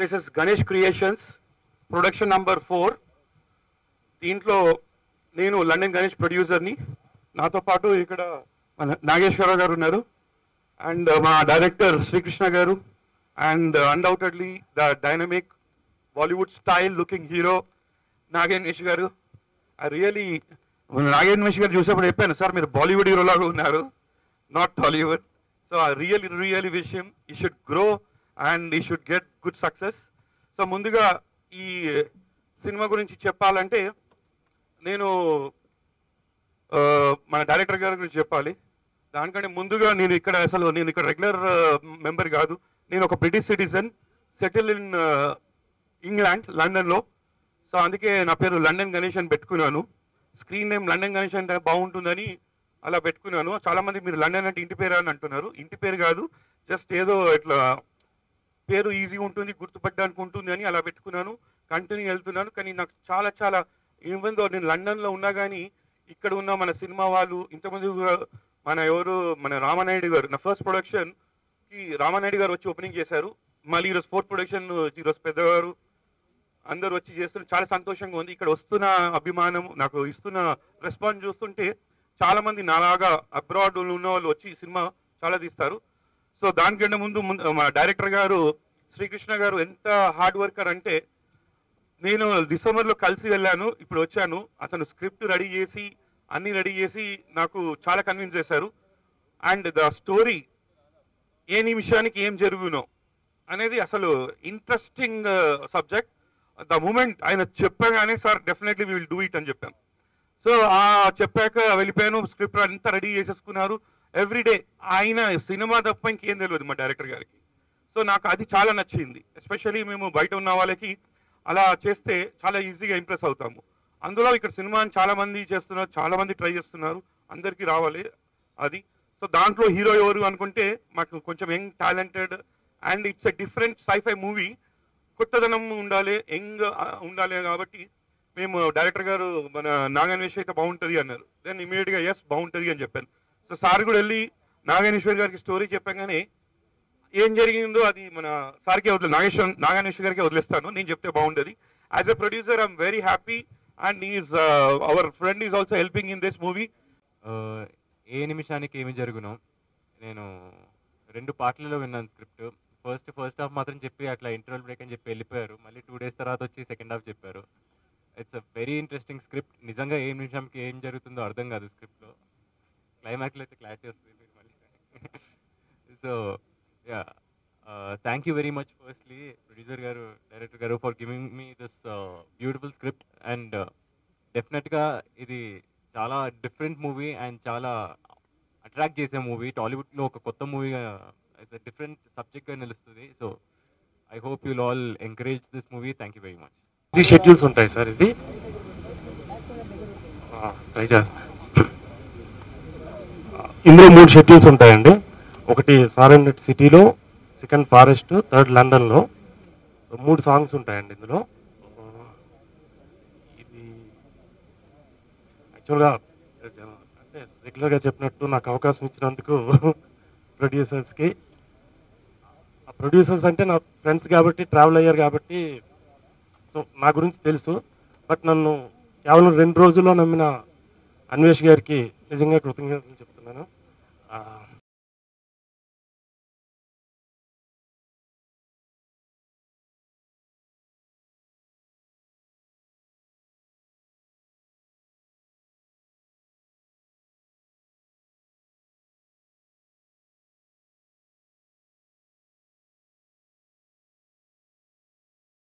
this is Ganesh creations production number four దీంట్లో నేను London Ganesh ప్రొడ్యూసర్ని నాతో పాటు ఇక్కడ మన నాగేశ్వరరావు గారు ఉన్నారు అండ్ మా director Srikrishna garu and undoubtedly the dynamic Bollywood style looking hero Nagesh garu I really Nagesh గారు చూసేప్పుడు చెప్పాను సార్ మీరు బాలీవుడ్ హీరో లాగా ఉన్నారు not Tollywood so uh real real విషయం he should grow and he should get good success so ముందుగా ఈ సినిమా గురించి చెప్పాలంటే నేను ఆ, మన డైరెక్టర్ గారి గురించి చెప్పాలి దానికంటే ముందుగా నేను ఇక్కడ అసలు నేను ఇక్కడ రెగ్యులర్ మెంబర్ కాదు నేను ఒక British citizen settle in England లండన్లో సో అందుకే నా పేరు లండన్ గణేష్ అని పెట్టుకున్నాను స్క్రీన్ నేమ్ లండన్ గణేష్ అంటే బాగుంటుందని అలా పెట్టుకున్నాను చాలా మంది మీరు లండన్ అంటే ఇంటి పేరు అని అంటున్నారు ఇంటి పేరు కాదు జస్ట్ ఏదో ఇట్లా పేరు ఈజీ ఉంటుంది గుర్తుపట్టడానికి ఉంటుంది అని అలా పెట్టుకున్నాను కంటిన్యూ వెళ్తున్నాను కానీ నాకు చాలా చాలా ఈవెన్ దో నేను లండన్లో ఉన్నా కానీ ఇక్కడ ఉన్న మన సినిమా వాళ్ళు ఇంతమంది కూడా మన ఎవరు మన రామానాయుడు గారు నా ఫస్ట్ ప్రొడక్షన్ కి రామానాయుడు గారు వచ్చి ఓపెనింగ్ చేశారు మళ్ళీ ఈరోజు ఫోర్త్ ప్రొడక్షన్ ఈరోజు పెద్దగారు అందరూ వచ్చి చేస్తున్నారు చాలా సంతోషంగా ఉంది ఇక్కడ వస్తున్న అభిమానం నాకు ఇస్తున్న రెస్పాన్స్ చూస్తుంటే చాలా మంది నాలాగా అబ్రాడ్ ఉన్న వాళ్ళు వచ్చి ఈ సినిమా చాలా తీస్తారు సో దానికంటే ముందు ముందు మా డైరెక్టర్ గారు శ్రీకృష్ణ గారు ఎంత హార్డ్ వర్కర్ అంటే నేను డిసెంబర్లో కలిసి వెళ్ళాను ఇప్పుడు వచ్చాను అతను స్క్రిప్ట్ రెడీ చేసి అన్ని రెడీ చేసి నాకు చాలా కన్విన్స్ చేశారు అండ్ ద స్టోరీ ఏ నిమిషానికి ఏం జరుగునో అనేది అసలు ఇంట్రెస్టింగ్ సబ్జెక్ట్ ద మూమెంట్ ఆయన చెప్పగానే sir definitely will do it అని చెప్పాను సో ఆ చెప్పాక వెళ్ళిపోయాను స్క్రిప్ట్ అంతా రెడీ చేసేసుకున్నారు ఎవ్రీడే ఆయన సినిమా తప్ప ఇంకేం తెలియదు మా డైరెక్టర్ గారికి సో నాకు అది చాలా నచ్చింది ఎస్పెషల్లీ మేము బయట ఉన్న వాళ్ళకి అలా చేస్తే చాలా ఈజీగా ఇంప్రెస్ అవుతాము అందులో ఇక్కడ సినిమాని చాలా మంది చేస్తున్నారు చాలా మంది ట్రై చేస్తున్నారు అందరికీ రావాలి అది సో దాంట్లో హీరో ఎవరు అనుకుంటే మాకు కొంచెం young talented and it's a different sci-fi movie కొత్తదనం ఉండాలి యంగ్ ఉండాలి కాబట్టి మేము డైరెక్టర్ గారు మన నాగన్వేష్ అయితే బాగుంటుంది అన్నారు దెన్ ఇమీడియట్గా ఎస్ బాగుంటుంది అని చెప్పాను సో సార్ కూడా వెళ్ళి నాగేశ్వర్ గారికి స్టోరీ చెప్పగానే ఏం జరిగిందో అది మన సార్కే వదిలే నాగేశ్వర్ నాగేశ్వర్ గారికి వదిలేస్తాను నేను చెప్తే బాగుంటుంది as a producer I'm very happy and is our friend is also helping in this movie uh, ఏ నిమిషానికి ఏమి జరుగునో నేను రెండు పాటలలో విన్నాను స్క్రిప్ట్ ఫస్ట్ ఫస్ట్ హాఫ్ మాత్రం చెప్పి అట్లా ఇంటర్వల్ బ్రేక్ అని చెప్పి వెళ్ళిపోయారు మళ్ళీ టూ డేస్ తర్వాత వచ్చి సెకండ్ హాఫ్ చెప్పారు it's uh very interesting script నిజంగా ఏ నిమిషంకి ఏం జరుగుతుందో అర్థం కాదు స్క్రిప్ట్లో క్లైమాక్స్లో అయితే క్లారిటీ వస్తుంది మీరు మళ్ళీ so yeah thank you very much firstly producer garu director garu for giving me this beautiful script and డెఫినెట్గా ఇది చాలా డిఫరెంట్ మూవీ అండ్ చాలా అట్రాక్ట్ చేసే మూవీ టాలీవుడ్లో ఒక కొత్త మూవీగా ఇట్స్ డిఫరెంట్ సబ్జెక్ట్గా నిలుస్తుంది so I hope you'll all encourage this movie thank you very much three schedules ఉంటాయి సార్ ఇది ట్రై చేస్తా ఇందులో మూడు షెడ్యూల్స్ ఉంటాయండి ఒకటి సారెండెట్ సిటీలో సెకండ్ ఫారెస్ట్ థర్డ్ లండన్లో సో మూడు సాంగ్స్ ఉంటాయండి ఇందులో ఆ, ఇది యాక్చువల్గా అంటే రెగ్యులర్గా చెప్పినట్టు నాకు అవకాశం ఇచ్చినందుకు ప్రొడ్యూసర్స్కి ఆ ప్రొడ్యూసర్స్ అంటే నా ఫ్రెండ్స్ కాబట్టి ట్రావెల్ అయ్యారు కాబట్టి సో నా గురించి తెలుసు బట్ నన్ను కేవలం రెండు రోజుల్లో నమ్మిన అన్వేష్ గారికి నిజంగా కృతజ్ఞతలు చెప్తున్నాను ఆ,